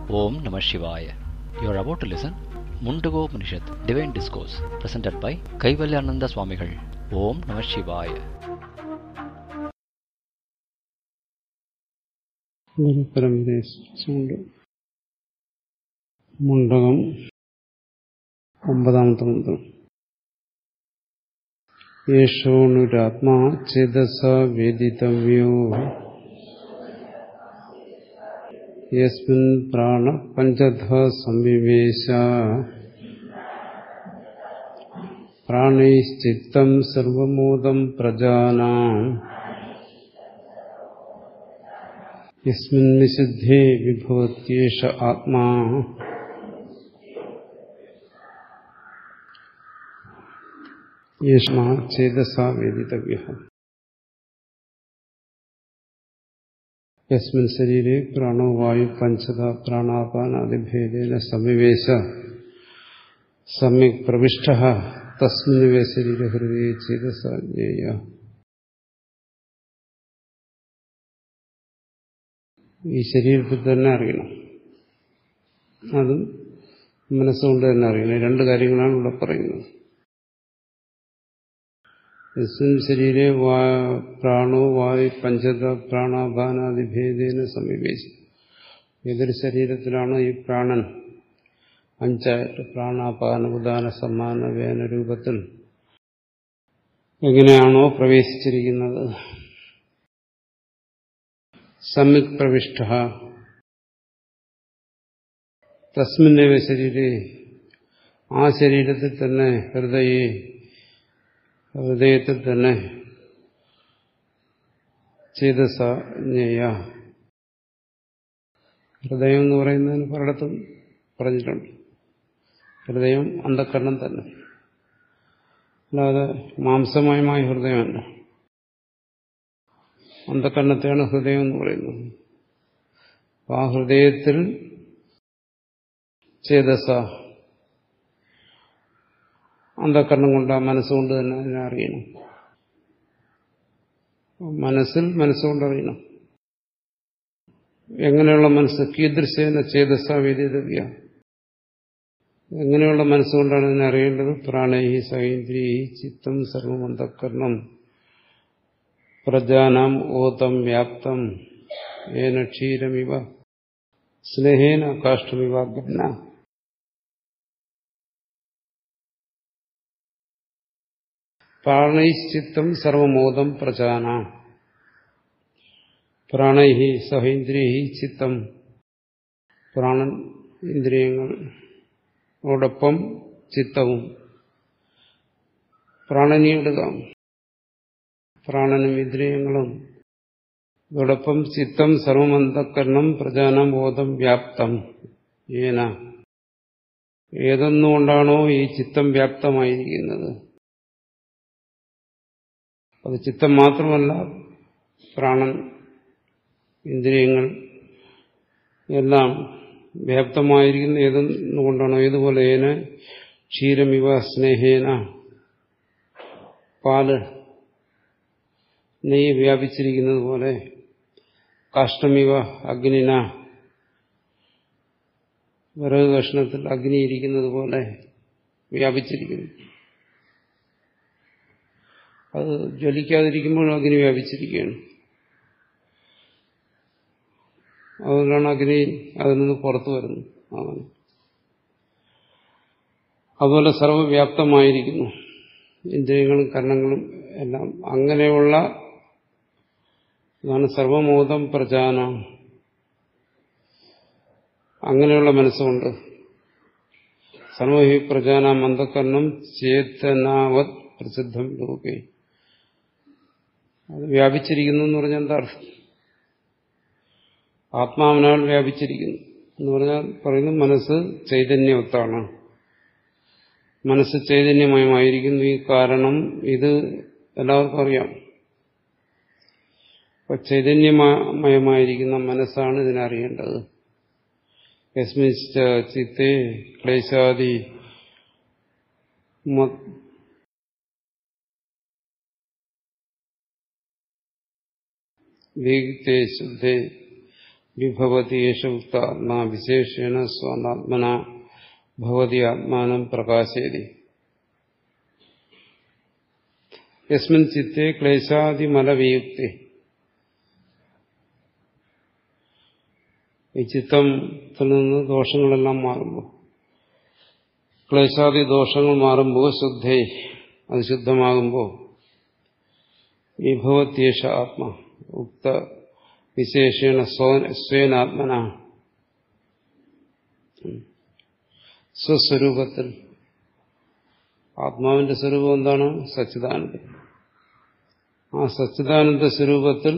Om Namah Shivaya. You are about to listen Mundago Upanishad, Divine Discourse, presented by Kaivalyananda Swamigal. Om Namah Shivaya. പരമ്പരയുണ്ട് Mundakam ഒമ്പതാമത്തെ മന്ത്രം യേശോണുരാത്മാ ചേതസ വേദിതവ്യോ യസ്മിൻ പ്രാണ പഞ്ചധ സംവിവേശ പ്രാണൈശ്ചിത്തം സർവമോദം പ്രജാനാം യസ്മിൻ നിഷിദ്ധേ വിഭവത്യേഷ ആത്മാ യേഷ്മാ ചേതസാ വേദിതവ്യ യസ്മിൻ ശരീരെ പ്രാണോ വായു പഞ്ചത പ്രാണാപാനാദിഭേദേന സമിവേശ സമ്യക് പ്രവിഷ്ട തസ്മിനുവേ ശരീരഹൃദയ ചേതസ ജ്ഞേയ ഈ ശരീരത്തിൽ തന്നെ അറിയണം അതും മനസ്സുകൊണ്ട് തന്നെ അറിയണം രണ്ട് കാര്യങ്ങളാണ് ഇവിടെ പറയുന്നത് യസ്മിൻ ശരീരെ പ്രാണോ വായു പഞ്ചത പ്രാണാപാനാദിഭേദേന സമീപേശി ഏതൊരു ശരീരത്തിലാണോ ഈ പ്രാണൻ അഞ്ചായിട്ട് പ്രാണാപാന ഉദാന സമ്മാന വേന രൂപത്തിൽ എങ്ങനെയാണോ പ്രവേശിച്ചിരിക്കുന്നത് സമ്യക് പ്രവിഷ്ട തസ്മിന്നവ ശരീരെ ആ ശരീരത്തിൽ തന്നെ ഹൃദയെ ഹൃദയത്തിൽ തന്നെ ചേതസ ജ്ഞേയ ഹൃദയം എന്ന് പറയുന്നതിന് പലയിടത്തും പറഞ്ഞിട്ടുണ്ട് ഹൃദയം അന്ധക്കരണം തന്നെ അല്ലാതെ മാംസമയമായ ഹൃദയമല്ല അന്ധക്കരണത്തെയാണ് ഹൃദയം എന്ന് പറയുന്നത് ആ ഹൃദയത്തിൽ ചേതസ അന്ധക്കരണം കൊണ്ട് ആ മനസ്സുകൊണ്ട് തന്നെ അതിനെ അറിയണം മനസ്സിൽ മനസ്സുകൊണ്ട് അറിയണം എങ്ങനെയുള്ള മനസ്സ് കീദൃശേന ചേതസ വേദിതവ്യ എങ്ങനെയുള്ള മനസ്സുകൊണ്ടാണ് ഇതിനെ അറിയേണ്ടത് പ്രാണൈഹി സഹേന്ദ്രിയൈ ചിത്തം സർവം അന്ധക്കരണം പ്രജാനാം ഓതം വ്യാപ്തം ഏന ക്ഷീരമിവ സ്നേഹേന കാഷ്ടമിവ ഗന്ന പ്രാണൈശ്ചിത്തം സർവമോദം പ്രജാന പ്രാണൈഹി സഹേന്ദ്രിയഹി ചിത്തം പ്രാണൻ ഇന്ദ്രിയങ്ങളോടൊപ്പം ചിത്തവും പ്രാണനിയിടുക പ്രാണനും ഇന്ദ്രിയങ്ങളും അതോടൊപ്പം ചിത്തം സർവമന്തക്കരണം പ്രജാനബോധം വ്യാപ്തം ഏന ഏതൊന്നുകൊണ്ടാണോ ഈ ചിത്തം വ്യാപ്തമായിരിക്കുന്നത് അത് ചിത്തം മാത്രമല്ല പ്രാണൻ ഇന്ദ്രിയങ്ങൾ എല്ലാം വ്യാപ്തമായിരിക്കുന്ന ഏതൊന്നുകൊണ്ടാണോ ഏതുപോലെ ഏന ക്ഷീരമിവ സ്നേഹേന പാല് നെയ്യ് വ്യാപിച്ചിരിക്കുന്നത് പോലെ കാഷ്ടമിവ അഗ്നിന വിറക് കഷ്ണത്തിൽ അഗ്നി ഇരിക്കുന്നത് പോലെ വ്യാപിച്ചിരിക്കുന്നു അത് ജ്വലിക്കാതിരിക്കുമ്പോഴും അഗ്നി വ്യാപിച്ചിരിക്കുകയാണ് അതുകൊണ്ടാണ് അഗ്നി അതിൽ നിന്ന് പുറത്തു വരുന്നത് അങ്ങനെ അതുപോലെ സർവവ്യാപ്തമായിരിക്കുന്നു ഇന്ദ്രിയങ്ങളും കർണങ്ങളും എല്ലാം അങ്ങനെയുള്ള ഇതാണ് സർവമോദം പ്രജാന അങ്ങനെയുള്ള മനസ്സുകൊണ്ട് സർവഹി പ്രജാന മന്ദകർണം ചേതനാവത് പ്രസിദ്ധം ലോകെ അത് വ്യാപിച്ചിരിക്കുന്നു എന്ന് പറഞ്ഞാൽ എന്താ അർത്ഥം ആത്മാവിനാൽ വ്യാപിച്ചിരിക്കുന്നു എന്ന് പറഞ്ഞാൽ പറയുന്നു മനസ്സ് ചൈതന്യവത്താണ് മനസ്സ് ചൈതന്യമയമായിരിക്കുന്നു ഈ കാരണം ഇത് എല്ലാവർക്കും അറിയാം അപ്പൊ ചൈതന്യമയമായിരിക്കുന്ന മനസ്സാണ് ഇതിനറിയേണ്ടത് യസ്മിശ്ച ചിത്തെ ക്ലേശാദി വിയുക്തേ ശുദ്ധേ വിഭവതി യേശ ഉക്ത ആത്മാ വിശേഷേണ സ്വാത്മന ഭവതി ആത്മാനം പ്രകാശേതി യസ്മിൻ ചിത്തെ ക്ലേശാദിമലവിയുക്തി ഈ ചിത്തത്തിൽ നിന്ന് ദോഷങ്ങളെല്ലാം മാറുമ്പോൾ ക്ലേശാദി ദോഷങ്ങൾ മാറുമ്പോൾ ശുദ്ധേ അത് ശുദ്ധമാകുമ്പോൾ വിഭവത്യേഷ ആത്മ ഉക്ത വിശേഷേണ സ്വേനാത്മന സ്വസ്വരൂപത്തിൽ ആത്മാവിന്റെ സ്വരൂപം എന്താണ് സച്ചിദാനന്ദം ആ സച്ചിദാനന്ദ സ്വരൂപത്തിൽ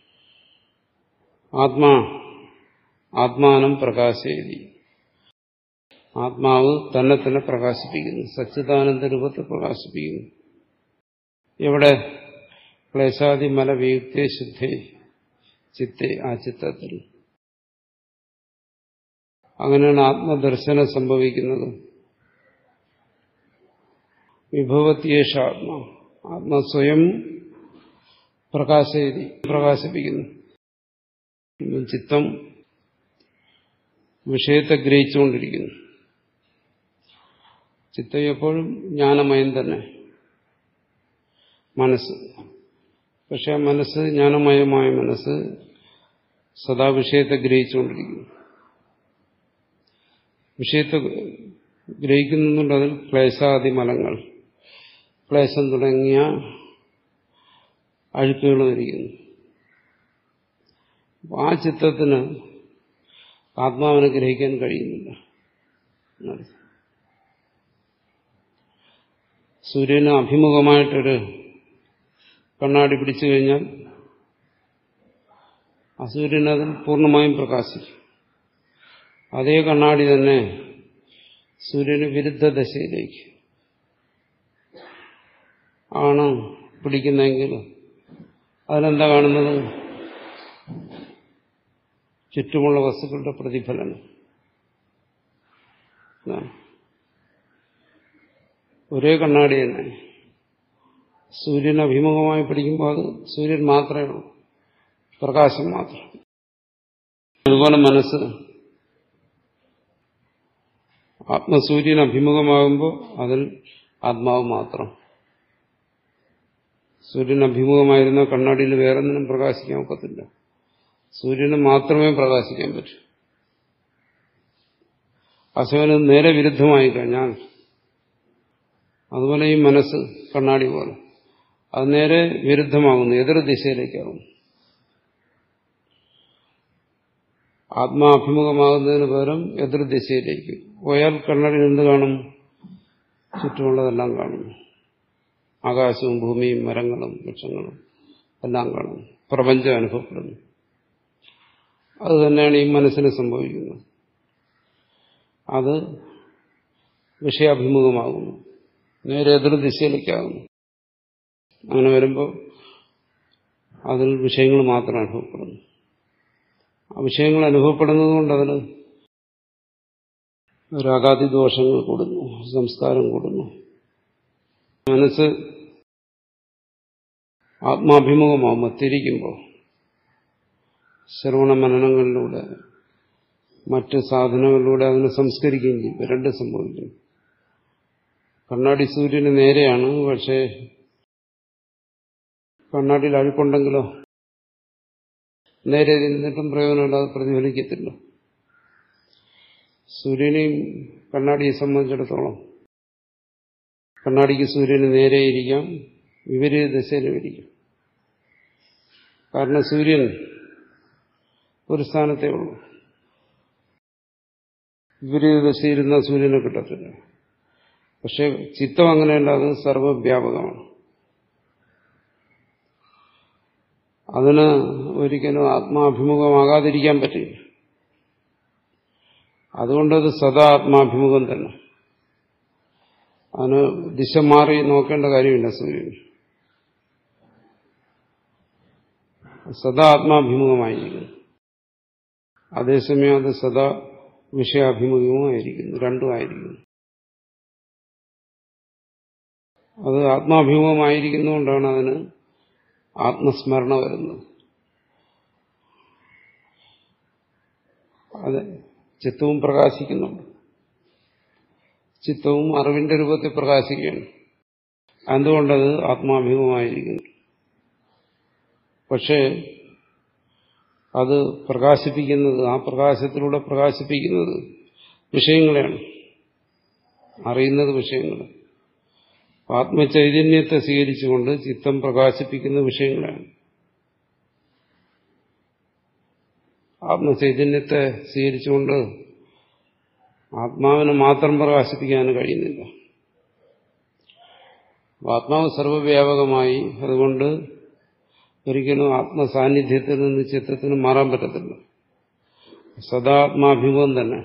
ആത്മാ ആത്മാനം പ്രകാശേരി ആത്മാവ് തന്നെ തന്നെ പ്രകാശിപ്പിക്കുന്നു സച്ചിദാനന്ദ രൂപത്തെ പ്രകാശിപ്പിക്കുന്നു എവിടെ ക്ലേശാദി മല വിയുക്തേ ശുദ്ധേ ചിത്തെ ആ ചിത്തത്തിൽ അങ്ങനെയാണ് ആത്മദർശനം സംഭവിക്കുന്നത് വിഭവത്യേഷ ആത്മ ആത്മ സ്വയം പ്രകാശേരി പ്രകാശിപ്പിക്കുന്നു ചിത്തം വിഷയത്തെ ഗ്രഹിച്ചുകൊണ്ടിരിക്കുന്നു ചിത്തം എപ്പോഴും ജ്ഞാനമയം തന്നെ മനസ്സ് പക്ഷെ ആ മനസ്സ് ജ്ഞാനമയമായ മനസ്സ് സദാ വിഷയത്തെ ഗ്രഹിച്ചുകൊണ്ടിരിക്കുന്നു വിഷയത്തെ ഗ്രഹിക്കുന്നുണ്ട് അതിൽ ക്ലേശാദി മലങ്ങൾ ക്ലേശം തുടങ്ങിയ അഴുക്കുകളും ഇരിക്കുന്നു ആ ചിത്തത്തിന് ആത്മാവിനെ ഗ്രഹിക്കാൻ കഴിയുന്നില്ല സൂര്യന് അഭിമുഖമായിട്ടൊരു കണ്ണാടി പിടിച്ചു കഴിഞ്ഞാൽ ആ സൂര്യൻ അതിൽ പൂർണ്ണമായും പ്രകാശിക്കും അതേ കണ്ണാടി തന്നെ സൂര്യന് വിരുദ്ധ ദശയിലേക്ക് ആണ് പിടിക്കുന്നതെങ്കിൽ അതിനെന്താ കാണുന്നത് ചുറ്റുമുള്ള വസ്തുക്കളുടെ പ്രതിഫലനം ഒരേ കണ്ണാടി തന്നെ സൂര്യൻ അഭിമുഖമായി പിടിക്കുമ്പോൾ അത് സൂര്യൻ മാത്രമേ ഉള്ളൂ പ്രകാശം മാത്രം അതുപോലെ മനസ്സ് ആത്മസൂര്യൻ അഭിമുഖമാകുമ്പോൾ അതിൽ ആത്മാവ് മാത്രം സൂര്യൻ അഭിമുഖമായിരുന്ന കണ്ണാടിയിൽ വേറൊന്നിനും പ്രകാശിക്കാൻ ഒക്കത്തില്ല സൂര്യന് മാത്രമേ പ്രകാശിക്കാൻ പറ്റൂ അസുഖന് നേരെ വിരുദ്ധമായി കഴിഞ്ഞാൽ അതുപോലെ ഈ മനസ്സ് കണ്ണാടി പോലെ അത് നേരെ വിരുദ്ധമാകുന്നു എതിർ ദിശയിലേക്കാകുന്നു ആത്മാഭിമുഖമാകുന്നതിന് പകരം എതിർ ദിശയിലേക്ക് പോയാൽ കണ്ണടിയിൽ എന്ത് കാണും ചുറ്റുമുള്ളതെല്ലാം കാണുന്നു ആകാശവും ഭൂമിയും മരങ്ങളും വൃക്ഷങ്ങളും എല്ലാം കാണുന്നു പ്രപഞ്ചം അനുഭവപ്പെടുന്നു അത് തന്നെയാണ് ഈ മനസ്സിന് സംഭവിക്കുന്നത് അത് വിഷയാഭിമുഖമാകുന്നു നേരെ എതിർ ദിശയിലേക്കാകുന്നു അങ്ങനെ വരുമ്പോൾ അതിൽ വിഷയങ്ങൾ മാത്രം അനുഭവപ്പെടുന്നു ആ വിഷയങ്ങൾ അനുഭവപ്പെടുന്നത് കൊണ്ട് അതിന് രാഗാതി ദോഷങ്ങൾ കൂടുന്നു സംസ്കാരം കൂടുന്നു മനസ്സ് ആത്മാഭിമുഖമാകുമ്പോൾ തിരിക്കുമ്പോൾ ശ്രവണ മനനങ്ങളിലൂടെ മറ്റ് സാധനങ്ങളിലൂടെ അതിനെ സംസ്കരിക്കുകയും ചെയ്യും രണ്ട് സംഭവിക്കും കണ്ണാടി സൂര്യന് നേരെയാണ് പക്ഷേ കണ്ണാടിയിൽ അഴുക്കുണ്ടെങ്കിലോ നേരെ നിന്നിട്ടും പ്രയോജനമില്ലാതെ പ്രതിഫലിക്കത്തില്ല സൂര്യനെയും കണ്ണാടിയെ സംബന്ധിച്ചിടത്തോളം കണ്ണാടിക്ക് സൂര്യന് നേരെ ഇരിക്കാം വിപരീത ദിശയിലും ഇരിക്കാം കാരണം സൂര്യൻ ഒരു സ്ഥാനത്തേ ഉള്ളൂ വിപരീത ദിശയിരുന്ന സൂര്യനെ കിട്ടത്തില്ല പക്ഷെ ചിത്തം അങ്ങനെയല്ല അത് സർവവ്യാപകമാണ് അതിന് ഒരിക്കലും ആത്മാഭിമുഖമാകാതിരിക്കാൻ പറ്റില്ല അതുകൊണ്ടത് സദാ ആത്മാഭിമുഖം തന്നെ അതിന് ദിശ മാറി നോക്കേണ്ട കാര്യമില്ല സൂര്യൻ സദാ ആത്മാഭിമുഖമായിരിക്കുന്നു അതേസമയം അത് സദാ വിഷയാഭിമുഖവുമായിരിക്കുന്നു രണ്ടുമായിരിക്കുന്നു അത് ആത്മാഭിമുഖമായിരിക്കുന്നതുകൊണ്ടാണ് അതിന് ആത്മസ്മരണ വരുന്നത് അത് ചിത്തവും പ്രകാശിക്കുന്നുണ്ട് ചിത്തവും അറിവിന്റെ രൂപത്തിൽ പ്രകാശിക്കുകയാണ് എന്തുകൊണ്ടത് ആത്മാഭിമുഖമായിരിക്കുന്നു പക്ഷേ അത് പ്രകാശിപ്പിക്കുന്നത് ആ പ്രകാശത്തിലൂടെ പ്രകാശിപ്പിക്കുന്നത് വിഷയങ്ങളെയാണ് അറിയുന്നത് വിഷയങ്ങൾ ആത്മചൈതന്യത്തെ സ്വീകരിച്ചുകൊണ്ട് ചിത്തം പ്രകാശിപ്പിക്കുന്ന വിഷയങ്ങളാണ് ആത്മചൈതന്യത്തെ സ്വീകരിച്ചുകൊണ്ട് ആത്മാവിനെ മാത്രം പ്രകാശിപ്പിക്കാൻ കഴിയുന്നില്ല ആത്മാവ് സർവവ്യാപകമായി അതുകൊണ്ട് ഒരിക്കലും ആത്മസാന്നിധ്യത്തിൽ നിന്ന് ചിത്തത്തിന് മാറാൻ പറ്റത്തില്ല സദാത്മാഭിമുഖം തന്നെ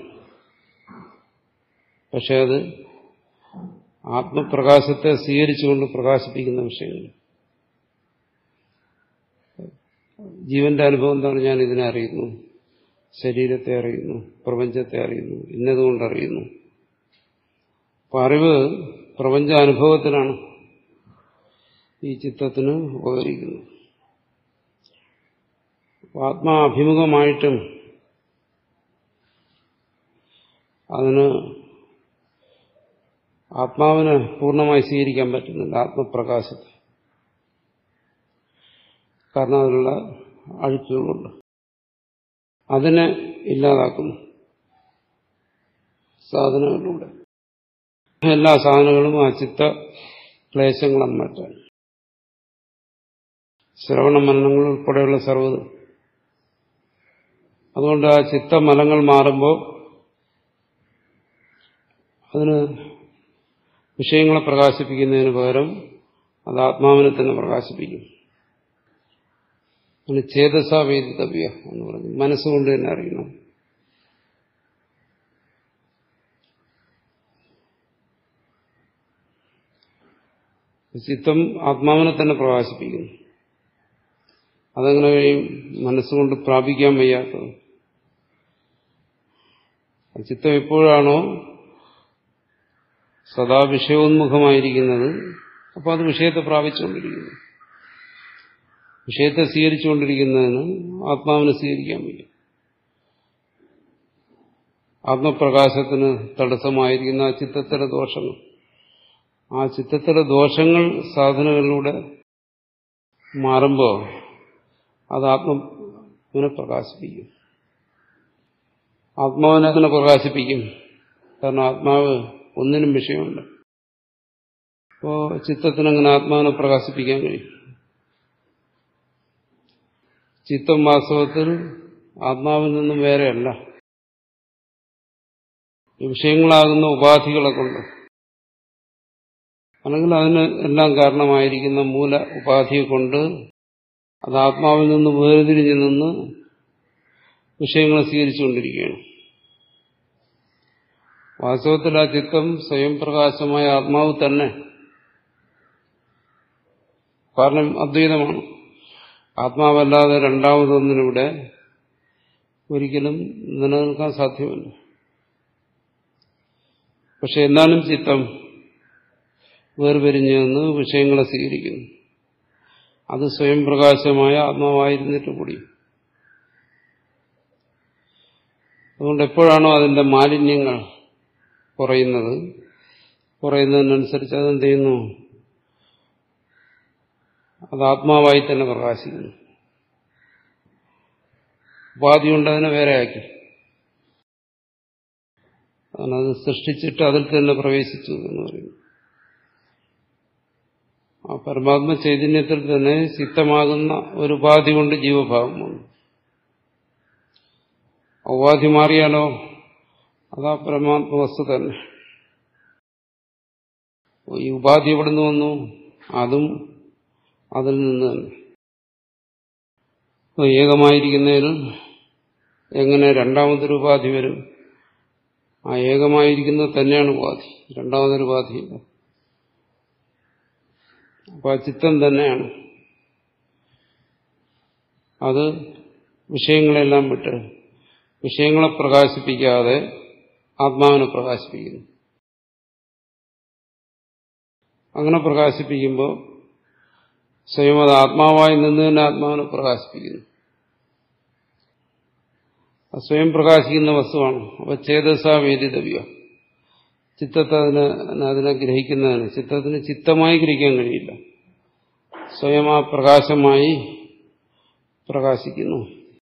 പക്ഷെ അത് ആത്മപ്രകാശത്തെ സ്വീകരിച്ചുകൊണ്ട് പ്രകാശിപ്പിക്കുന്ന വിഷയങ്ങൾ ജീവന്റെ അനുഭവം എന്താണ് ഞാൻ ഇതിനെ അറിയുന്നു ശരീരത്തെ അറിയുന്നു പ്രപഞ്ചത്തെ അറിയുന്നു ഇന്നതുകൊണ്ട് അറിയുന്നു അപ്പൊ അറിവ് പ്രപഞ്ച അനുഭവത്തിനാണ് ഈ ചിത്തത്തിന് ഉപകരിക്കുന്നത് ആത്മാഭിമുഖമായിട്ടും അതിന് ആത്മാവിനെ പൂർണ്ണമായി സ്വീകരിക്കാൻ പറ്റുന്നില്ല ആത്മപ്രകാശത്തെ കാരണം അതിലുള്ള അഴുക്കുകളുണ്ട് അതിനെ ഇല്ലാതാക്കുന്നു സാധനങ്ങളിലൂടെ എല്ലാ സാധനങ്ങളും ആ ചിത്ത ക്ലേശങ്ങളും മാറ്റാൻ ശ്രവണ മരണങ്ങൾ ഉൾപ്പെടെയുള്ള സർവ്വത് അതുകൊണ്ട് ആ ചിത്തമലങ്ങൾ മാറുമ്പോൾ അതിന് വിഷയങ്ങളെ പ്രകാശിപ്പിക്കുന്നതിന് പകരം അത് ആത്മാവിനെ തന്നെ പ്രകാശിപ്പിക്കും അതിന് ചേതസാ വേദിതവ്യ എന്ന് പറഞ്ഞു മനസ്സുകൊണ്ട് തന്നെ അറിയണം ചിത്തം ആത്മാവിനെ തന്നെ പ്രകാശിപ്പിക്കുന്നു അതെങ്ങനെ കഴിയും മനസ്സുകൊണ്ട് പ്രാപിക്കാൻ വയ്യാത്തത് ചിത്തം എപ്പോഴാണോ സദാ വിഷയോന്മുഖമായിരിക്കുന്നത് അപ്പോൾ അത് വിഷയത്തെ പ്രാപിച്ചുകൊണ്ടിരിക്കുന്നു വിഷയത്തെ സ്വീകരിച്ചുകൊണ്ടിരിക്കുന്നതിന് ആത്മാവിനെ സ്വീകരിക്കാൻ വയ്യ ആത്മപ്രകാശത്തിന് തടസ്സമായിരിക്കുന്ന ആ ചിത്തത്തിലെ ദോഷങ്ങൾ ആ ചിത്തത്തിലെ ദോഷങ്ങൾ സാധനങ്ങളിലൂടെ മാറുമ്പോൾ അത് ആത്മാവിനെ പ്രകാശിപ്പിക്കും ആത്മാവിനെ അതിനെ പ്രകാശിപ്പിക്കും കാരണം ആത്മാവ് ഒന്നിനും വിഷയമുണ്ട് അപ്പോ ചിത്തത്തിനങ്ങനെ ആത്മാവിനെ പ്രകാശിപ്പിക്കാൻ കഴിയും ചിത്തം വാസ്തവത്തിൽ ആത്മാവിൽ നിന്നും വേറെയല്ല ഈ വിഷയങ്ങളാകുന്ന ഉപാധികളെ കൊണ്ട് അല്ലെങ്കിൽ അതിന് എല്ലാം കാരണമായിരിക്കുന്ന മൂല ഉപാധിയെ കൊണ്ട് അത് ആത്മാവിൽ നിന്ന് വേർതിരിഞ്ഞു നിന്ന് വിഷയങ്ങളെ സ്വീകരിച്ചുകൊണ്ടിരിക്കുകയാണ് വാസ്തവത്തിൽ ആ ചിത്തം സ്വയം പ്രകാശമായ ആത്മാവ് തന്നെ കാരണം അദ്വൈതമാണ് ആത്മാവല്ലാതെ രണ്ടാമതൊന്നിനിവിടെ ഒരിക്കലും നിലനിൽക്കാൻ സാധ്യമല്ല പക്ഷെ എന്നാലും ചിത്തം വേർപിരിഞ്ഞു നിന്ന് വിഷയങ്ങളെ സ്വീകരിക്കുന്നു അത് സ്വയം പ്രകാശമായ ആത്മാവായിരുന്നിട്ട് കൂടി അതുകൊണ്ട് എപ്പോഴാണോ അതിന്റെ മാലിന്യങ്ങൾ കുറയുന്നത് കുറയുന്നതിനനുസരിച്ച് അതെന്ത് ചെയ്യുന്നു അത് ആത്മാവായി തന്നെ പ്രകാശിക്കുന്നു ഉപാധി കൊണ്ട് അതിനെ വേറെയാക്കി അത് സൃഷ്ടിച്ചിട്ട് അതിൽ തന്നെ പ്രവേശിച്ചു എന്ന് പറയുന്നു ആ പരമാത്മ ചൈതന്യത്തിൽ തന്നെ ചിത്തമാകുന്ന ഒരു ഉപാധി കൊണ്ട് ജീവഭാവം വന്നു ഉപാധി മാറിയാലോ അതാ പരമാത്മ വസ്തു തന്നെ ഈ ഉപാധി എവിടെ നിന്ന് വന്നു അതും അതിൽ നിന്ന് തന്നെ ഏകമായിരിക്കുന്നതിൽ എങ്ങനെ രണ്ടാമതൊരു ഉപാധി വരും ആ ഏകമായിരിക്കുന്നത് തന്നെയാണ് ഉപാധി രണ്ടാമതൊരു ഉപാധിയില്ല അപ്പൊ ആ ചിത്തം തന്നെയാണ് അത് വിഷയങ്ങളെല്ലാം വിട്ട് വിഷയങ്ങളെ പ്രകാശിപ്പിക്കാതെ ആത്മാവിനെ പ്രകാശിപ്പിക്കുന്നു അങ്ങനെ പ്രകാശിപ്പിക്കുമ്പോൾ സ്വയം അത് ആത്മാവായി നിന്ന് തന്നെ ആത്മാവിനെ പ്രകാശിപ്പിക്കുന്നു അത് സ്വയം പ്രകാശിക്കുന്ന വസ്തുവാണ് അപ്പൊ ചേതസ വേദിതവ്യ ചിത്തത്തെ അതിനെ അതിനെ ഗ്രഹിക്കുന്നതിന് ചിത്തത്തിന് ചിത്തമായി ഗ്രഹിക്കാൻ കഴിയില്ല സ്വയം ആ പ്രകാശമായി പ്രകാശിക്കുന്നു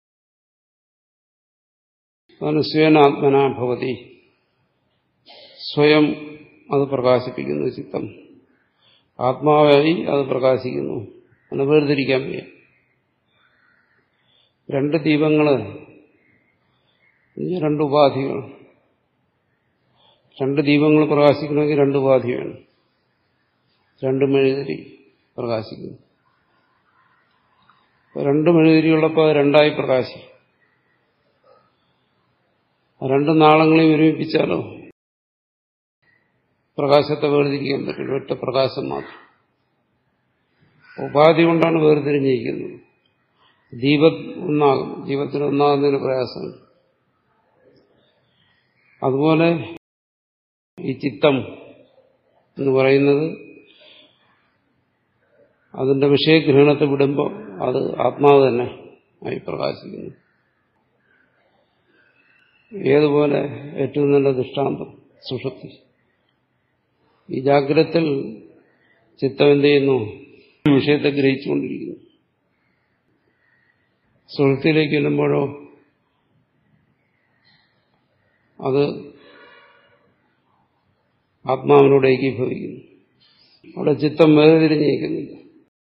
അതാണ് സ്വയനാത്മന ഭവതി സ്വയം അത് പ്രകാശിപ്പിക്കുന്നു ചിത്തം ആത്മാവായി അത് പ്രകാശിക്കുന്നു എന്ന് വേർതിരിക്കാൻ വയ്യ രണ്ട് ദീപങ്ങള് രണ്ട് ഉപാധികൾ രണ്ട് ദീപങ്ങൾ പ്രകാശിക്കണമെങ്കിൽ രണ്ട് ഉപാധി വേണം രണ്ട് മെഴുതിരി പ്രകാശിക്കുന്നു രണ്ട് മെഴുതിരിയുള്ളപ്പോൾ അത് രണ്ടായി പ്രകാശിക്കും രണ്ട് നാളങ്ങളെയും ഒരുമിപ്പിച്ചാലോ പ്രകാശത്തെ വേർതിരിക്കാൻ പറ്റില്ല ഒറ്റ പ്രകാശം മാത്രം ഉപാധി കൊണ്ടാണ് വേർതിരിഞ്ഞിരിക്കുന്നത് ദീപ ഒന്നാകും ദീപത്തിൽ ഒന്നാകുന്നതിന് പ്രയാസമുണ്ട് അതുപോലെ ഈ ചിത്തം എന്ന് പറയുന്നത് അതിന്റെ വിഷയഗ്രഹണത്തെ വിടുമ്പോൾ അത് ആത്മാവ് തന്നെ ആയി പ്രകാശിക്കുന്നു ഏതുപോലെ ഏറ്റവും നല്ല ദൃഷ്ടാന്തം സുഷുപ്തി ഈ ജാഗ്രത്തിൽ ചിത്തം എന്ത് ചെയ്യുന്നു വിഷയത്തെ ഗ്രഹിച്ചുകൊണ്ടിരിക്കുന്നു സുഹൃത്തിലേക്ക് ചെല്ലുമ്പോഴോ അത് ആത്മാവിനോട് ഏകീഭവിക്കുന്നു അവിടെ ചിത്തം വേർതിരിഞ്ഞിരിക്കുന്നില്ല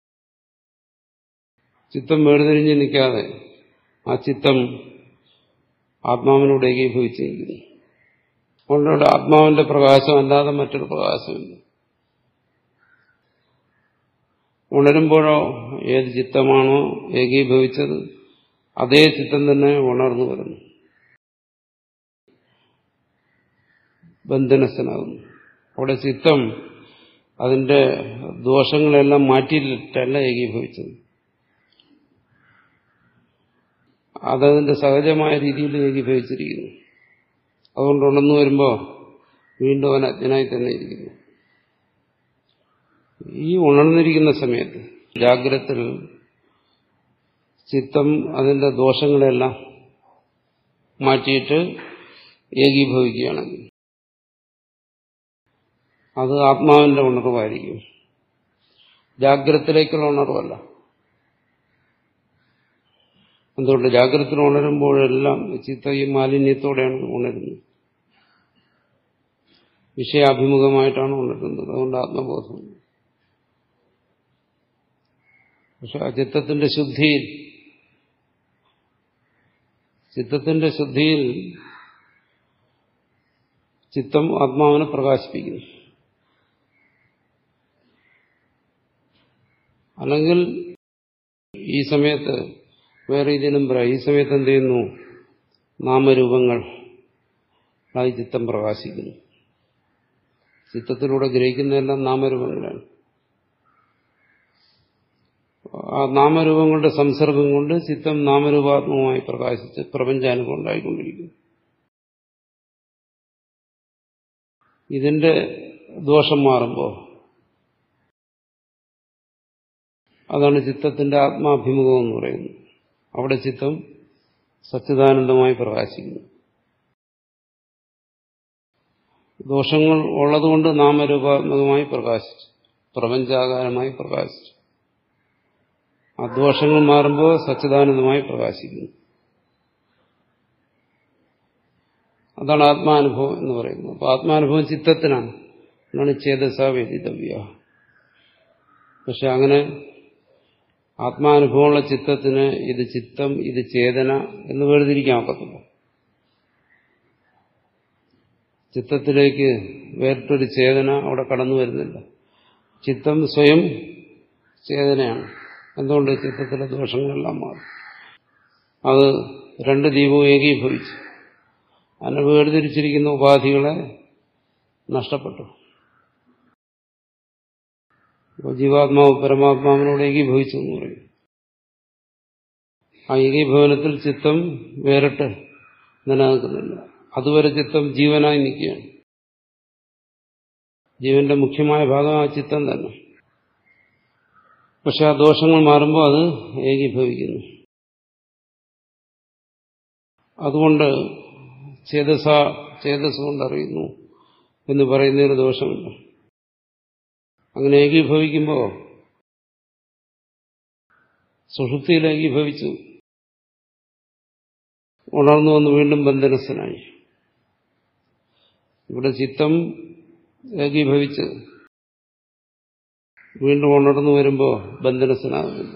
ചിത്തം വേർതിരിഞ്ഞ് നിൽക്കാതെ ആ ചിത്തം ആത്മാവിനോട് ഏകീഭവിച്ചിരിക്കുന്നു അതുകൊണ്ട് ആത്മാവിന്റെ പ്രകാശം അല്ലാതെ മറ്റൊരു പ്രകാശമില്ല ഉണരുമ്പോഴോ ഏത് ചിത്തമാണോ ഏകീഭവിച്ചത് അതേ ചിത്തം തന്നെ ഉണർന്നു വരുന്നു ബന്ധനസ്ഥനാകുന്നു അവിടെ ചിത്തം അതിന്റെ ദോഷങ്ങളെല്ലാം മാറ്റിയിട്ടല്ല ഏകീഭവിച്ചത് അതതിന്റെ സഹജമായ രീതിയിൽ ഏകീഭവിച്ചിരിക്കുന്നു അതുകൊണ്ട് ഉണർന്നു വരുമ്പോൾ വീണ്ടും അവൻ അജ്ഞനായി തന്നെ ഇരിക്കുന്നു ഈ ഉണർന്നിരിക്കുന്ന സമയത്ത് ജാഗ്രത്തിൽ ചിത്തം അതിന്റെ ദോഷങ്ങളെല്ലാം മാറ്റിയിട്ട് ഏകീഭവിക്കുകയാണെങ്കിൽ അത് ആത്മാവിന്റെ ഉണർവായിരിക്കും ജാഗ്രത്തിലേക്കുള്ള ഉണർവല്ല എന്തുകൊണ്ട് ജാഗ്രത ഉണരുമ്പോഴെല്ലാം ചിത്ത ഈ മാലിന്യത്തോടെയാണ് ഉണരുന്നത് വിഷയാഭിമുഖമായിട്ടാണ് ഉണരുന്നത് അതുകൊണ്ട് ആത്മബോധം പക്ഷെ ആ ചിത്തത്തിന്റെ ശുദ്ധിയിൽ ചിത്തത്തിന്റെ ശുദ്ധിയിൽ ചിത്തം ആത്മാവിനെ പ്രകാശിപ്പിക്കുന്നു അല്ലെങ്കിൽ ഈ സമയത്ത് വേറെ ഇതിനും പറയാം ഈ സമയത്ത് എന്ത് ചെയ്യുന്നു നാമരൂപങ്ങൾ ആയി ചിത്തം പ്രകാശിക്കുന്നു ചിത്തത്തിലൂടെ ഗ്രഹിക്കുന്നതെല്ലാം നാമരൂപങ്ങളാണ് ആ നാമരൂപങ്ങളുടെ സംസർഗം കൊണ്ട് ചിത്തം നാമരൂപാത്മകമായി പ്രകാശിച്ച് പ്രപഞ്ചാനുഭവം ഉണ്ടായിക്കൊണ്ടിരിക്കുന്നു ഇതിന്റെ ദോഷം മാറുമ്പോൾ അതാണ് ചിത്തത്തിന്റെ ആത്മാഭിമുഖം എന്ന് പറയുന്നത് അവിടെ ചിത്തം സച്ചിദാനന്ദമായി പ്രകാശിക്കുന്നു ദോഷങ്ങൾ ഉള്ളതുകൊണ്ട് നാമരൂപാത്മകമായി പ്രകാശിച്ചു പ്രപഞ്ചാകാരമായി പ്രകാശിച്ചു ആ ദോഷങ്ങൾ മാറുമ്പോൾ സച്ചിദാനന്ദമായി പ്രകാശിക്കുന്നു അതാണ് ആത്മാനുഭവം എന്ന് പറയുന്നത് അപ്പൊ ആത്മാനുഭവം ചിത്തത്തിനാണ് എന്നാണ് ചേതസ വ്യതിതവ്യ പക്ഷെ അങ്ങനെ ആത്മാനുഭവമുള്ള ചിത്തത്തിന് ഇത് ചിത്തം ഇത് ചേതന എന്ന് വേർതിരിക്കാൻ ഒക്കത്തില്ല ചിത്തത്തിലേക്ക് വേറിട്ടൊരു ചേതന അവിടെ കടന്നു വരുന്നില്ല ചിത്തം സ്വയം ചേതനയാണ് എന്തുകൊണ്ട് ചിത്തത്തിലെ ദോഷങ്ങളെല്ലാം മാറും അത് രണ്ട് ദീപവും ഏകീഭവിച്ചു അതിനെ വേർതിരിച്ചിരിക്കുന്ന ഉപാധികളെ നഷ്ടപ്പെട്ടു അപ്പോൾ ജീവാത്മാവ് പരമാത്മാവിനോട് ഏകീഭവിച്ചു എന്ന് പറയും ആ ഏകീഭവനത്തിൽ ചിത്തം വേറിട്ട് നിലനിൽക്കുന്നില്ല അതുവരെ ചിത്തം ജീവനായി നിൽക്കുകയാണ് ജീവന്റെ മുഖ്യമായ ഭാഗം ആ ചിത്തം തന്നെ പക്ഷെ ആ ദോഷങ്ങൾ മാറുമ്പോൾ അത് ഏകീഭവിക്കുന്നു അതുകൊണ്ട് ചേതസ ചേതസ് കൊണ്ട് അറിയുന്നു എന്ന് പറയുന്നതിന് ദോഷമില്ല അങ്ങനെ ഏകീഭവിക്കുമ്പോൾ സുഷുപ്തിയിൽ ഏകീഭവിച്ചു ഉണർന്നു വന്ന് വീണ്ടും ബന്ധനസ്ഥനായി ഇവിടെ ചിത്തം ഏകീഭവിച്ച് വീണ്ടും ഉണർന്നു വരുമ്പോൾ ബന്ധനസ്ഥനാകുന്നില്ല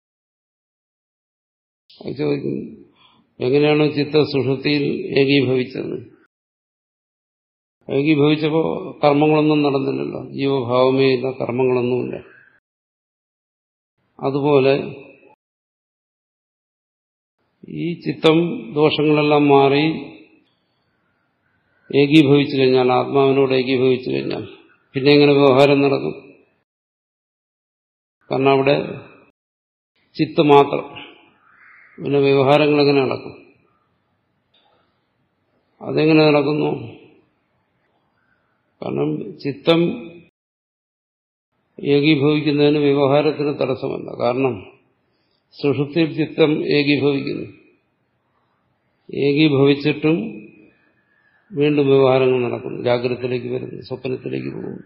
അത് ചോദിക്കുന്നു എങ്ങനെയാണ് ചിത്ത സുഷുപ്തിയിൽ ഏകീഭവിച്ചത് ഏകീഭവിച്ചപ്പോൾ കർമ്മങ്ങളൊന്നും നടന്നില്ലല്ലോ ജീവഭാവമേ ഇല്ല കർമ്മങ്ങളൊന്നുമില്ല അതുപോലെ ഈ ചിത്തം ദോഷങ്ങളെല്ലാം മാറി ഏകീഭവിച്ചു കഴിഞ്ഞാൽ ആത്മാവിനോട് ഏകീഭവിച്ചു കഴിഞ്ഞാൽ പിന്നെ എങ്ങനെ വ്യവഹാരം നടക്കും കാരണം അവിടെ ചിത്ത് മാത്രം പിന്നെ വ്യവഹാരങ്ങൾ എങ്ങനെ നടക്കും അതെങ്ങനെ നടക്കുന്നു കാരണം ചിത്തം ഏകീഭവിക്കുന്നതിന് വ്യവഹാരത്തിന് തടസ്സമല്ല കാരണം സുഷുപ്തിയിൽ ചിത്തം ഏകീഭവിക്കുന്നു ഏകീഭവിച്ചിട്ടും വീണ്ടും വ്യവഹാരങ്ങൾ നടക്കുന്നു ജാഗ്രതത്തിലേക്ക് വരുന്നു സ്വപ്നത്തിലേക്ക് പോകുന്നു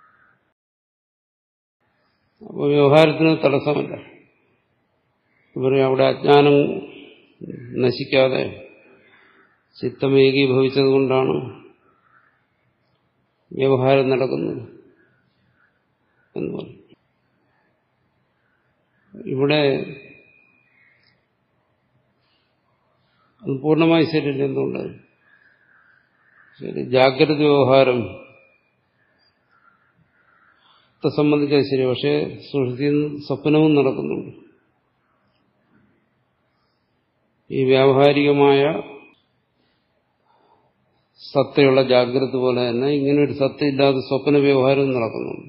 അപ്പോൾ വ്യവഹാരത്തിന് തടസ്സമല്ല ഇവരെ അവിടെ അജ്ഞാനം നശിക്കാതെ ചിത്തം ഏകീഭവിച്ചതുകൊണ്ടാണ് വ്യവഹാരം നടക്കുന്നത് എന്ന് പറയും ഇവിടെ അത് പൂർണ്ണമായി ശരിയല്ല എന്തുകൊണ്ട് ശരി ജാഗ്രത വ്യവഹാരം സംബന്ധിച്ചത് ശരി പക്ഷേ സുഷുതിയിൽ സ്വപ്നവും നടക്കുന്നുണ്ട് ഈ വ്യാവഹാരികമായ സത്തയുള്ള ജാഗ്രത പോലെ തന്നെ ഇങ്ങനെ ഒരു സത്ത ഇല്ലാതെ സ്വപ്ന വ്യവഹാരവും നടക്കുന്നുണ്ട്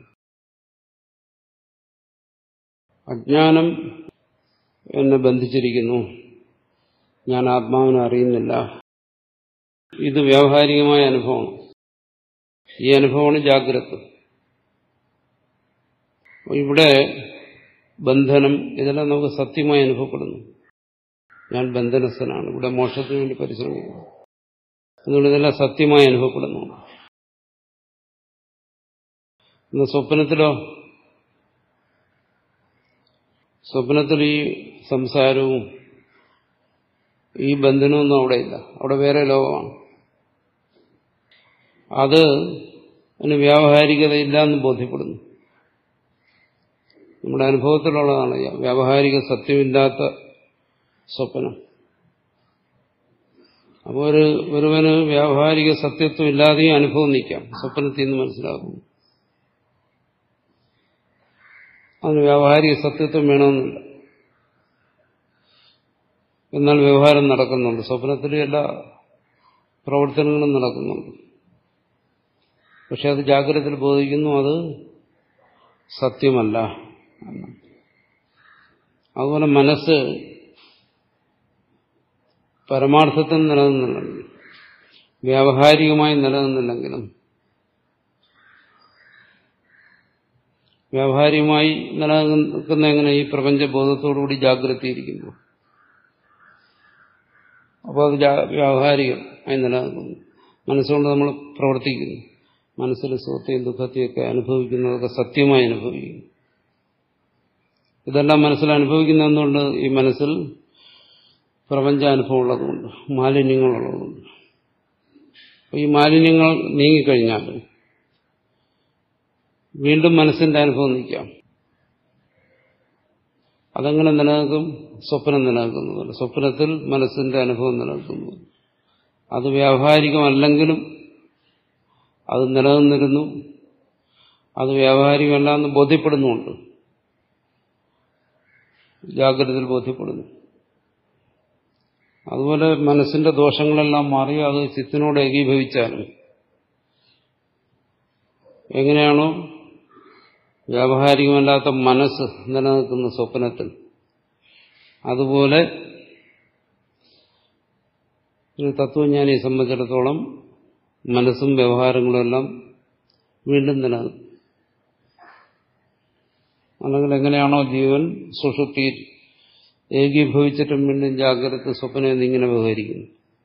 അജ്ഞാനം എന്നെ ബന്ധിച്ചിരിക്കുന്നു ഞാൻ ആത്മാവിനെ അറിയുന്നില്ല ഇത് വ്യാവഹാരികമായ അനുഭവമാണ് ഈ അനുഭവമാണ് ജാഗ്രത ഇവിടെ ബന്ധനം ഇതെല്ലാം നമുക്ക് സത്യമായി അനുഭവപ്പെടുന്നു ഞാൻ ബന്ധനസ്ഥനാണ് ഇവിടെ മോക്ഷത്തിന് വേണ്ടി പരിശ്രമിക്കുന്നു അതുകൊണ്ട് ഇതെല്ലാം സത്യമായി അനുഭവപ്പെടുന്നു ഇന്ന് സ്വപ്നത്തിലോ സ്വപ്നത്തിൽ ഈ സംസാരവും ഈ ബന്ധനമൊന്നും അവിടെ ഇല്ല അവിടെ വേറെ ലോകമാണ് അത് അതിന് വ്യാവഹാരികതയില്ല എന്ന് ബോധ്യപ്പെടുന്നു നമ്മുടെ അനുഭവത്തിലുള്ളതാണ് വ്യാവഹാരിക സത്യമില്ലാത്ത സ്വപ്നം അപ്പോൾ ഒരു ഒരുവന് വ്യാവഹാരിക സത്യത്വം ഇല്ലാതെയും അനുഭവം നിൽക്കാം സ്വപ്നത്തിൽ നിന്ന് മനസ്സിലാക്കുന്നു അതിന് വ്യാവഹാരിക സത്യത്വം വേണമെന്നില്ല എന്നാൽ വ്യവഹാരം നടക്കുന്നുണ്ട് സ്വപ്നത്തിൽ എല്ലാ പ്രവർത്തനങ്ങളും നടക്കുന്നുണ്ട് പക്ഷെ അത് ജാഗ്രതയിൽ ബോധിക്കുന്നു അത് സത്യമല്ല അതുപോലെ മനസ്സ് പരമാർത്ഥത്തിൽ നിലനിന്നില്ലെങ്കിൽ വ്യാവഹാരികമായി നിലനിന്നില്ലെങ്കിലും വ്യാവഹാരികമായി നിലനിൽക്കുന്ന എങ്ങനെ ഈ പ്രപഞ്ചബോധത്തോടുകൂടി ജാഗ്രതയിരിക്കുമ്പോൾ അപ്പോൾ അത് വ്യാവഹാരികമായി നിലനിൽക്കുന്നു മനസ്സുകൊണ്ട് നമ്മൾ പ്രവർത്തിക്കുന്നു മനസ്സിൽ സുഖത്തെയും ദുഃഖത്തെയൊക്കെ അനുഭവിക്കുന്നതൊക്കെ സത്യമായി അനുഭവിക്കുന്നു ഇതെല്ലാം മനസ്സിൽ അനുഭവിക്കുന്നതുകൊണ്ട് ഈ മനസ്സിൽ പ്രപഞ്ചാനുഭവം ഉള്ളതുകൊണ്ട് മാലിന്യങ്ങളുള്ളതുകൊണ്ട് അപ്പോൾ ഈ മാലിന്യങ്ങൾ നീങ്ങിക്കഴിഞ്ഞാൽ വീണ്ടും മനസ്സിന്റെ അനുഭവം നിൽക്കാം അതെങ്ങനെ നിലനിൽക്കും സ്വപ്നം നിലനിൽക്കുന്നതല്ല സ്വപ്നത്തിൽ മനസ്സിന്റെ അനുഭവം നിലനിൽക്കുന്നു അത് വ്യാവഹാരികമല്ലെങ്കിലും അത് നിലനിന്നിരുന്നു അത് വ്യാവഹാരികമല്ല എന്ന് ബോധ്യപ്പെടുന്നുമുണ്ട് ജാഗ്രതയിൽ ബോധ്യപ്പെടുന്നു അതുപോലെ മനസ്സിന്റെ ദോഷങ്ങളെല്ലാം മാറി അത് ചിത്തിനോട് ഏകീഭവിച്ചാലും എങ്ങനെയാണോ വ്യാവഹാരികമല്ലാത്ത മനസ്സ് നിലനിൽക്കുന്ന സ്വപ്നത്തിൽ അതുപോലെ ഒരു തത്വജ്ഞാനിയെ സംബന്ധിച്ചിടത്തോളം മനസ്സും വ്യവഹാരങ്ങളും എല്ലാം വീണ്ടും നിലനിൽക്കും അല്ലെങ്കിൽ എങ്ങനെയാണോ ജീവൻ സുഷുപ്തിയിൽ ഏകീഭവിച്ചിട്ടും വീണ്ടും ജാഗ്രത സ്വപ്നം എന്നിങ്ങനെ വ്യവഹരിക്കുന്നു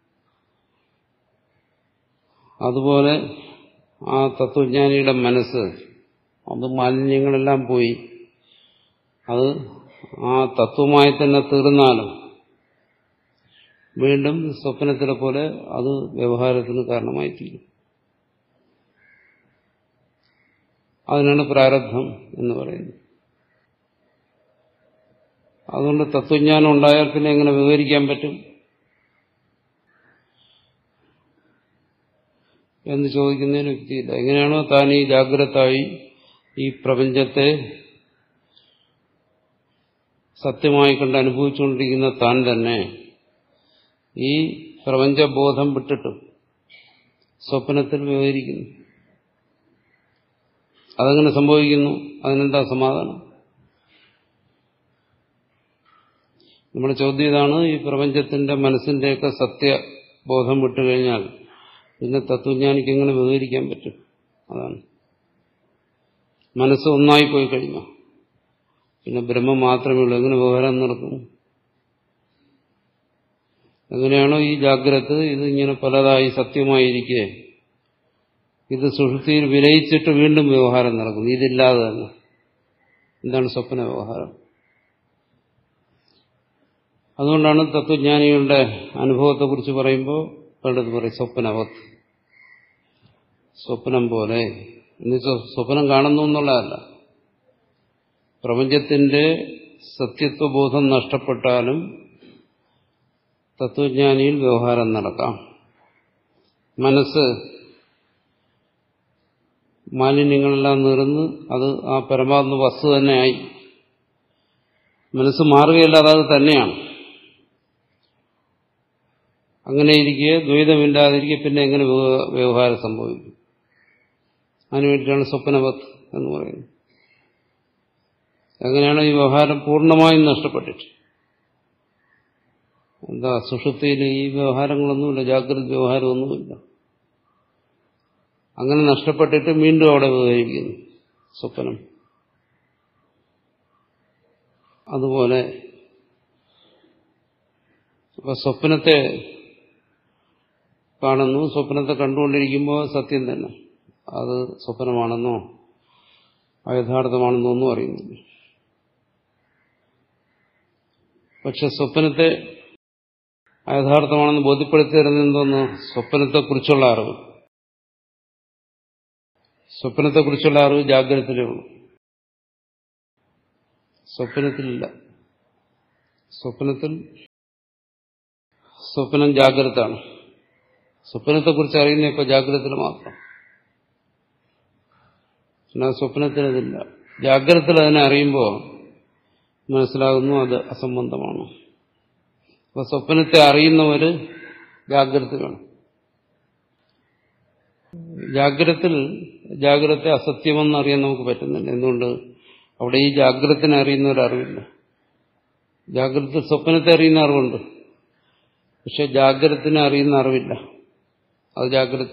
അതുപോലെ ആ തത്വജ്ഞാനിയുടെ മനസ്സ് അത് മാലിന്യങ്ങളെല്ലാം പോയി അത് ആ തത്വമായി തന്നെ തീർന്നാലും വീണ്ടും സ്വപ്നത്തിലെ പോലെ അത് വ്യവഹാരത്തിന് കാരണമായി തീരും അതിനാണ് പ്രാരബ്ധം എന്ന് പറയുന്നത് അതുകൊണ്ട് തത്വജ്ഞാനം ഉണ്ടായാൽ പിന്നെ എങ്ങനെ വിവരിക്കാൻ പറ്റും എന്ന് ചോദിക്കുന്നതിന് യുക്തിയില്ല എങ്ങനെയാണോ താൻ ഈ ജാഗ്രതായി ഈ പ്രപഞ്ചത്തെ സത്യമായി കണ്ട് അനുഭവിച്ചുകൊണ്ടിരിക്കുന്ന താൻ തന്നെ ഈ പ്രപഞ്ചബോധം വിട്ടിട്ട് സ്വപ്നത്തിൽ വിവരിക്കുന്നു അതെങ്ങനെ സംഭവിക്കുന്നു അതിനെന്താ സമാധാനം നമ്മുടെ ചോദ്യം ഇതാണ് ഈ പ്രപഞ്ചത്തിന്റെ മനസ്സിന്റെയൊക്കെ സത്യബോധം വിട്ടുകഴിഞ്ഞാൽ പിന്നെ തത്വജ്ഞാനിക്ക് എങ്ങനെ വിവരിക്കാൻ പറ്റും അതാണ് മനസ്സ് ഒന്നായി പോയി കഴിഞ്ഞു പിന്നെ ബ്രഹ്മം മാത്രമേ ഉള്ളൂ എങ്ങനെ വ്യവഹാരം നടക്കും എങ്ങനെയാണോ ഈ ജാഗ്രത ഇത് ഇങ്ങനെ പലതായി സത്യമായിരിക്കെ ഇത് സുഷുതിയിൽ വിലയിച്ചിട്ട് വീണ്ടും വ്യവഹാരം നടക്കുന്നു ഇതില്ലാതെ തന്നെ എന്താണ് സ്വപ്ന വ്യവഹാരം അതുകൊണ്ടാണ് തത്വജ്ഞാനികളുടെ അനുഭവത്തെക്കുറിച്ച് പറയുമ്പോൾ പലടത്ത് പറയും സ്വപ്നവത് സ്വപ്നം പോലെ എന്നുവെച്ചാൽ സ്വപ്നം കാണുന്നു എന്നുള്ളതല്ല പ്രപഞ്ചത്തിന്റെ സത്യത്വബോധം നഷ്ടപ്പെട്ടാലും തത്വജ്ഞാനിയിൽ വ്യവഹാരം നടക്കാം മനസ്സ് മാലിന്യങ്ങളെല്ലാം നിറന്ന് അത് ആ പരമാത്മ വസ്തു തന്നെയായി മനസ്സ് മാറുകയല്ലാതെ അത് തന്നെയാണ് അങ്ങനെ ഇരിക്കെ ദ്വൈതമില്ലാതിരിക്കെ പിന്നെ എങ്ങനെ വ്യവഹാരം സംഭവിക്കും അതിനുവേണ്ടിയിട്ടാണ് സ്വപ്നവത്ത് എന്ന് പറയുന്നത് എങ്ങനെയാണ് ഈ വ്യവഹാരം പൂർണ്ണമായും നഷ്ടപ്പെട്ടിട്ട് എന്താ സുഷുപ്തിയിൽ ഈ വ്യവഹാരങ്ങളൊന്നുമില്ല ജാഗ്രത വ്യവഹാരമൊന്നുമില്ല അങ്ങനെ നഷ്ടപ്പെട്ടിട്ട് വീണ്ടും അവിടെ വ്യവഹരിക്കുന്നു സ്വപ്നം അതുപോലെ അപ്പൊ സ്വപ്നത്തെ കാണുന്നു സ്വപ്നത്തെ കണ്ടുകൊണ്ടിരിക്കുമ്പോൾ സത്യം തന്നെ അത് സ്വപ്നമാണെന്നോ യഥാർത്ഥമാണെന്നോ ഒന്നും അറിയുന്നില്ല പക്ഷെ സ്വപ്നത്തെ യഥാർത്ഥമാണെന്ന് ബോധ്യപ്പെടുത്തി തരുന്ന എന്തോന്നു സ്വപ്നത്തെക്കുറിച്ചുള്ള അറിവ് സ്വപ്നത്തെക്കുറിച്ചുള്ള അറിവ് ജാഗ്രതത്തിലേ ഉള്ളൂ സ്വപ്നത്തിലില്ല സ്വപ്നത്തിൽ സ്വപ്നം ജാഗ്രതാണ് സ്വപ്നത്തെക്കുറിച്ച് അറിയുന്ന ഇപ്പൊ ജാഗ്രതത്തിൽ മാത്രം എന്നാൽ സ്വപ്നത്തിനതില്ല ജാഗ്രതത്തിൽ അതിനെ അറിയുമ്പോൾ മനസ്സിലാകുന്നു അത് അസംബന്ധമാണ് അപ്പൊ സ്വപ്നത്തെ അറിയുന്നവര് ജാഗ്രത വേണം ജാഗ്രത്തിൽ ജാഗ്രത അസത്യമെന്ന് അറിയാൻ നമുക്ക് പറ്റുന്നില്ല എന്തുകൊണ്ട് അവിടെ ഈ ജാഗ്രതനെ അറിയുന്ന ഒരറിവില്ല ജാഗ്രത സ്വപ്നത്തെ അറിയുന്ന അറിവുണ്ട് പക്ഷെ ജാഗ്രതനെ അറിയുന്ന അറിവില്ല അത് ജാഗ്രത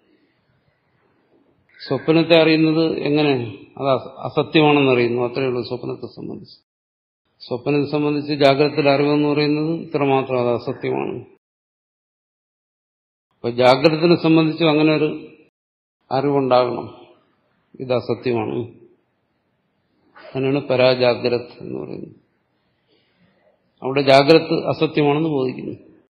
സ്വപ്നത്തെ അറിയുന്നത് എങ്ങനെ അത് അസത്യമാണെന്ന് അറിയുന്നു അത്രയേ ഉള്ളൂ സ്വപ്നത്തെ സംബന്ധിച്ച് സ്വപ്നത്തെ സംബന്ധിച്ച് ജാഗ്രതത്തിൽ അറിവെന്ന് പറയുന്നത് ഇത്രമാത്രം അത് അസത്യമാണ് അപ്പൊ ജാഗ്രതത്തിനെ സംബന്ധിച്ചും അങ്ങനെ ഒരു അറിവുണ്ടാകണം ഇത് അസത്യമാണ് അതിനാണ് പരാജാഗ്രത എന്ന് പറയുന്നത് അവിടെ ജാഗ്രത അസത്യമാണെന്ന് ബോധിക്കുന്നു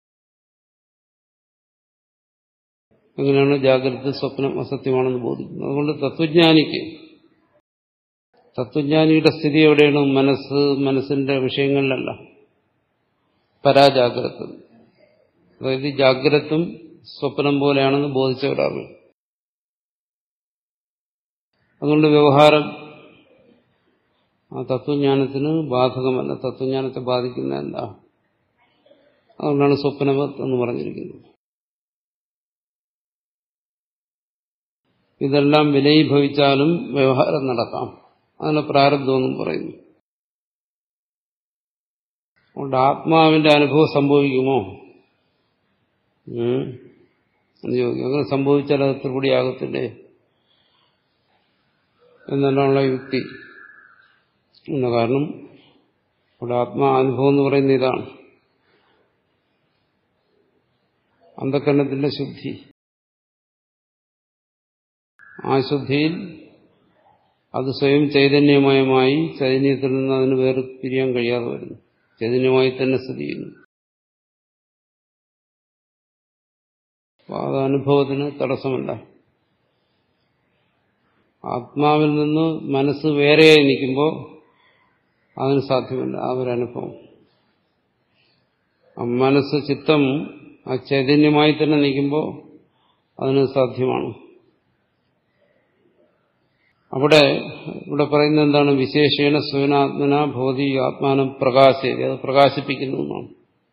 അങ്ങനെയാണ് ജാഗ്രത സ്വപ്നം അസത്യമാണെന്ന് ബോധിക്കുന്നത് അതുകൊണ്ട് തത്വജ്ഞാനിക്ക് തത്വജ്ഞാനിയുടെ സ്ഥിതി എവിടെയാണ് മനസ്സ് മനസ്സിന്റെ വിഷയങ്ങളിലല്ല പരാജാഗ്രത അതായത് ജാഗ്രതും സ്വപ്നം പോലെയാണെന്ന് ബോധിച്ചവരാണ് അതുകൊണ്ട് വ്യവഹാരം ആ തത്വജ്ഞാനത്തിന് ബാധകമല്ല തത്വജ്ഞാനത്തെ ബാധിക്കുന്നതല്ല അതുകൊണ്ടാണ് സ്വപ്നവത് എന്ന് പറഞ്ഞിരിക്കുന്നത് ഇതെല്ലാം വിലയീഭവിച്ചാലും വ്യവഹാരം നടക്കാം അതിന് പ്രാരബ്ധമെന്നും പറയുന്നു അതുകൊണ്ട് ആത്മാവിന്റെ അനുഭവം സംഭവിക്കുമോ എന്ന് ചോദിക്കും അങ്ങനെ സംഭവിച്ചാൽ അത് ത്രിപുടിയാകത്തില്ലേ എന്നുള്ളതാണ് യുക്തി എന്ന കാരണം അവിടെ ആത്മാ അനുഭവം എന്ന് പറയുന്ന ഇതാണ് അന്ധക്കരണത്തിന്റെ ശുദ്ധി ആ ശുദ്ധിയിൽ അത് സ്വയം ചൈതന്യമയമായി ചൈതന്യത്തിൽ നിന്ന് അതിന് വേറെ പിരിയാൻ കഴിയാതെ വരുന്നു ചൈതന്യമായി തന്നെ സ്ഥിതി ചെയ്യുന്നു അപ്പൊ അത് അനുഭവത്തിന് തടസ്സമല്ല ആത്മാവിൽ നിന്ന് മനസ്സ് വേറെയായി നിൽക്കുമ്പോൾ അതിന് സാധ്യമല്ല ആ ഒരു അനുഭവം ആ മനസ്സ് ചിത്തം ആ ചൈതന്യമായി തന്നെ നിൽക്കുമ്പോൾ അതിന് സാധ്യമാണ് അവിടെ ഇവിടെ പറയുന്നത് എന്താണ് വിശേഷേണ സ്വനാത്മന ഭൗതി ആത്മാനം പ്രകാശേരി അത് പ്രകാശിപ്പിക്കുന്നു എന്നാണ്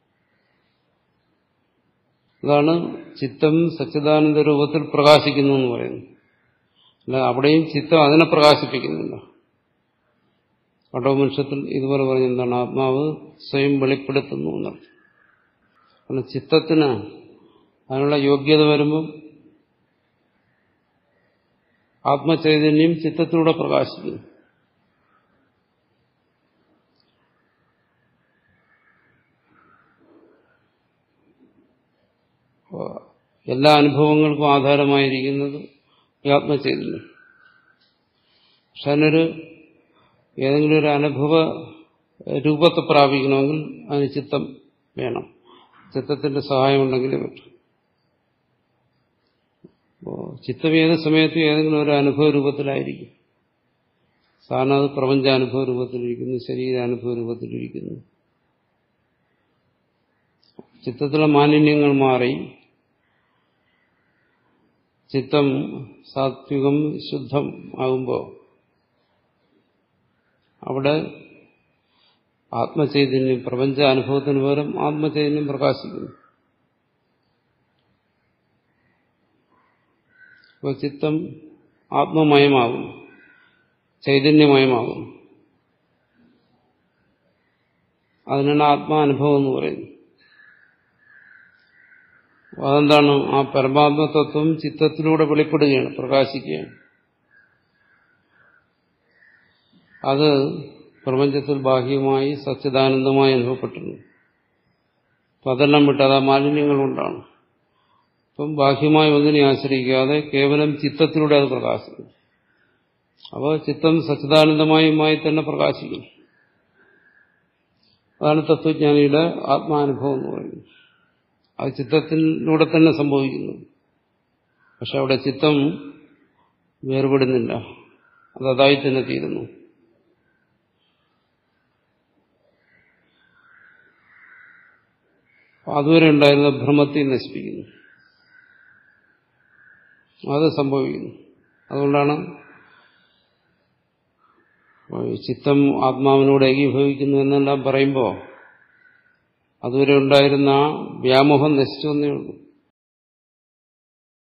അതാണ് ചിത്തം സച്ചിദാനന്ദ രൂപത്തിൽ പ്രകാശിക്കുന്നു എന്ന് പറയുന്നു അല്ല അവിടെയും ചിത്തം അതിനെ പ്രകാശിപ്പിക്കുന്നില്ല കടോമനുഷ്യത്തിൽ ഇതുപോലെ പറഞ്ഞ എന്താണ് ആത്മാവ് സ്വയം വെളിപ്പെടുത്തുന്നു എന്നർത്ഥം കാരണം ചിത്തത്തിന് അതിനുള്ള യോഗ്യത വരുമ്പം ആത്മചൈതന്യം ചിത്തത്തിലൂടെ പ്രകാശിക്കുന്നു എല്ലാ അനുഭവങ്ങൾക്കും ആധാരമായിരിക്കുന്നത് ഈ ആത്മചൈതന്യം പക്ഷെ അതിനൊരു ഏതെങ്കിലും ഒരു അനുഭവ രൂപത്തെ പ്രാപിക്കണമെങ്കിൽ അതിന് ചിത്തം വേണം ചിത്തത്തിന്റെ സഹായം ഉണ്ടെങ്കിലേ പറ്റും അപ്പോൾ ചിത്തം ഏത് സമയത്തും ഏതെങ്കിലും ഒരു അനുഭവ രൂപത്തിലായിരിക്കും സാധാരണ അത് പ്രപഞ്ചാനുഭവ രൂപത്തിലിരിക്കുന്നു ശരീരാനുഭവ രൂപത്തിലിരിക്കുന്നു ചിത്തത്തിലെ മാലിന്യങ്ങൾ മാറി ചിത്തം സാത്വികം ശുദ്ധം ആകുമ്പോൾ അവിടെ ആത്മചൈതന്യം പ്രപഞ്ച അനുഭവത്തിന് പകരം ആത്മചൈതന്യം പ്രകാശിക്കുന്നു അപ്പോൾ ചിത്തം ആത്മമയമാകും ചൈതന്യമയമാകും അതിനാണ് ആത്മാനുഭവം എന്ന് പറയുന്നത് അതെന്താണ് ആ പരമാത്മതത്വം ചിത്തത്തിലൂടെ വെളിപ്പെടുകയാണ് പ്രകാശിക്കുകയാണ് അത് പ്രപഞ്ചത്തിൽ ബാഹ്യമായി സച്ചിദാനന്ദമായി അനുഭവപ്പെട്ടിരുന്നു അപ്പം അതെല്ലാം വിട്ട് അത് ആ മാലിന്യങ്ങൾ കൊണ്ടാണ് അപ്പം ബാഹ്യമായി ഒന്നിനെ ആശ്രയിക്കാതെ കേവലം ചിത്തത്തിലൂടെ അത് പ്രകാശിക്കും അപ്പോൾ ചിത്തം സച്ചിദാനന്ദമായുമായി തന്നെ പ്രകാശിക്കും അതാണ് തത്വജ്ഞാനിയുടെ ആത്മാനുഭവം എന്ന് പറയുന്നത് അത് ചിത്തത്തിലൂടെ തന്നെ സംഭവിക്കുന്നു പക്ഷെ അവിടെ ചിത്തം വേർപെടുന്നില്ല അത് അതായി തന്നെ തീരുന്നു അതുവരെ ഉണ്ടായിരുന്ന ഭ്രമത്തെ നശിപ്പിക്കുന്നു അത് സംഭവിക്കുന്നു അതുകൊണ്ടാണ് ചിത്തം ആത്മാവിനോട് ഏകീഭവിക്കുന്നു എന്നെല്ലാം പറയുമ്പോൾ അതുവരെ ഉണ്ടായിരുന്ന ആ വ്യാമോഹം നശിച്ചു എന്നേ ഉള്ളൂ